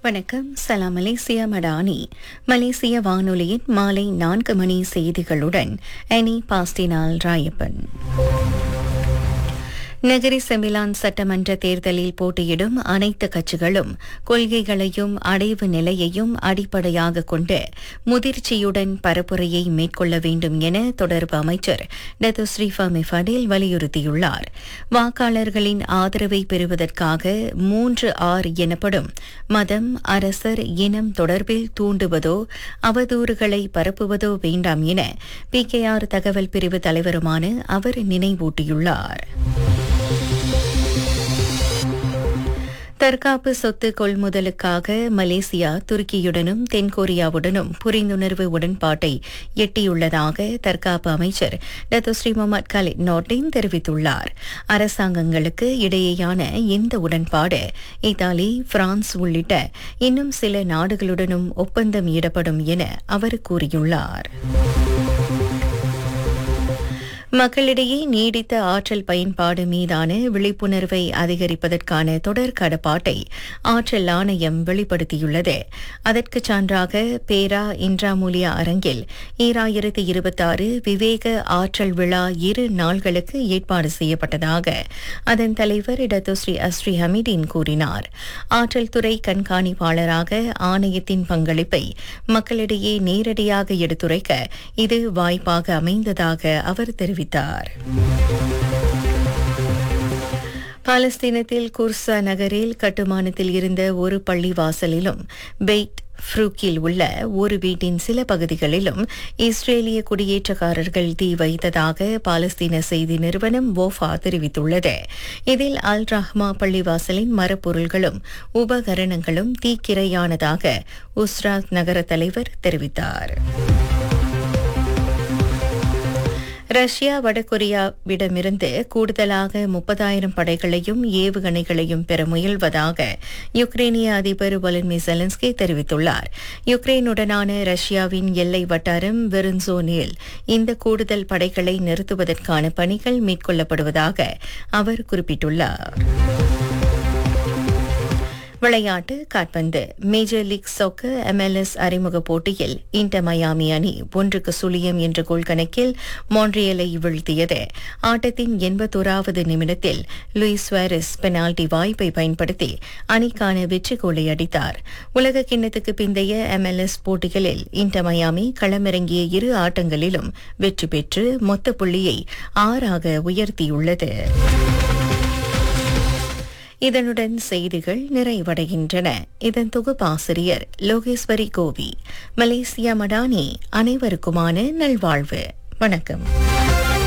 வணக்கம் சலாம் மலேசியா மடானி மலேசிய வானொலியின் மாலை நான்கு மணி செய்திகளுடன் அனி பாஸ்டினால் ராயப்பன் நகரி செமிலான் சட்டமன்ற தேர்தலில் போட்டியிடும் அனைத்து கட்சிகளும் கொள்கைகளையும் அடைவு நிலையையும் அடிப்படையாக கொண்டு முதிர்ச்சியுடன் பரப்புரையை மேற்கொள்ள வேண்டும் என தொடர்பு அமைச்சர் டத்து ஸ்ரீஃபாமி ஃபடேல் வலியுறுத்தியுள்ளார் வாக்காளர்களின் ஆதரவை பெறுவதற்காக மூன்று ஆர் எனப்படும் மதம் அரசர் இனம் தொடர்பில் தூண்டுவதோ அவதூறுகளை பரப்புவதோ வேண்டாம் என பிகேஆர் தகவல் பிரிவு தலைவருமான அவர் நினைவூட்டியுள்ளார் தற்காப்பு சொத்து கொள்முதலுக்காக மலேசியா துருக்கியுடனும் தென்கொரியாவுடனும் புரிந்துணர்வு உடன்பாட்டை எட்டியுள்ளதாக தற்காப்பு அமைச்சர் டத்தோஸ்ரீ முகமது கலித் நோட்டின் தெரிவித்துள்ளார் அரசாங்கங்களுக்கு இடையேயான இந்த உடன்பாடு இத்தாலி பிரான்ஸ் உள்ளிட்ட இன்னும் சில நாடுகளுடனும் ஒப்பந்தம் ஈடப்படும் என அவர் கூறியுள்ளார் மக்களிடையே நீடித்த ஆற்றல் பயன்பாடு மீதான விழிப்புணர்வை அதிகரிப்பதற்கான தொடர் கடப்பாட்டை ஆற்றல் ஆணையம் வெளிப்படுத்தியுள்ளது அதற்கு சான்றாக பேரா இன்றாமூலியா அரங்கில் ஈராயிரத்து இருபத்தாறு விவேக ஆற்றல் விழா இரு நாள்களுக்கு ஏற்பாடு செய்யப்பட்டதாக அதன் தலைவர் இடத்துஸ்ரீ அஸ்ரீ ஹமீடின் கூறினார் ஆற்றல் துறை கண்காணிப்பாளராக ஆணையத்தின் பங்களிப்பை மக்களிடையே நேரடியாக எடுத்துரைக்க இது வாய்ப்பாக அமைந்ததாக அவர் தெரிவித்தார் தெரிவித்தார் பாலஸ்தீனத்தில் குர்சா நகரில் கட்டுமானத்தில் இருந்த ஒரு பள்ளி வாசலிலும் பெய்ட் ஃப்ரூக்கில் உள்ள ஒரு வீட்டின் சில பகுதிகளிலும் இஸ்ரேலிய குடியேற்றக்காரர்கள் தீ வைத்ததாக பாலஸ்தீன செய்தி நிறுவனம் வோஃபா தெரிவித்துள்ளது இதில் அல் ரஹ்மா பள்ளிவாசலின் மரப்பொருள்களும் உபகரணங்களும் தீக்கிரையானதாக உஸ்ராத் நகர தலைவர் தெரிவித்தார் ரஷ்யா வடகொரியாவிடமிருந்து கூடுதலாக முப்பதாயிரம் படைகளையும் ஏவுகணைகளையும் பெற முயல்வதாக யுக்ரைனிய அதிபர் வலன்மி செலன்ஸ்கி தெரிவித்துள்ளார் யுக்ரைனுடனான ரஷ்யாவின் எல்லை வட்டாரம் வெருன்சோனில் இந்த கூடுதல் படைகளை நிறுத்துவதற்கான பணிகள் மேற்கொள்ளப்படுவதாக அவர் குறிப்பிட்டுள்ளார் விளையாட்டு காட்பந்து மேஜர் லீக் சொக்கர் எம்எல்எஸ் அறிமுக போட்டியில் இன்டர் மயாமி அணி ஒன்றுக்கு சுழியம் என்ற கோல் கணக்கில் மான்ட்ரியலை வீழ்த்தியது ஆட்டத்தின் எண்பத்தோராவது நிமிடத்தில் லூயிஸ் சுவாரஸ் பெனால்டி வாய்ப்பை பயன்படுத்தி அணிக்கான வெற்றி கோலை அடித்தார் உலக கிண்ணத்துக்கு பிந்தைய எம்எல்எஸ் போட்டிகளில் இன்டர் மயாமி களமிறங்கிய இரு ஆட்டங்களிலும் வெற்றி பெற்று மொத்த புள்ளியை ஆறாக உயர்த்தியுள்ளது இதனுடன் செய்திகள் நிறைவடைகின்றன இதன் தொகுப்பாசிரியர் லோகேஸ்வரி கோவி மலேசியா மடானி அனைவருக்குமான நல்வாழ்வு வணக்கம்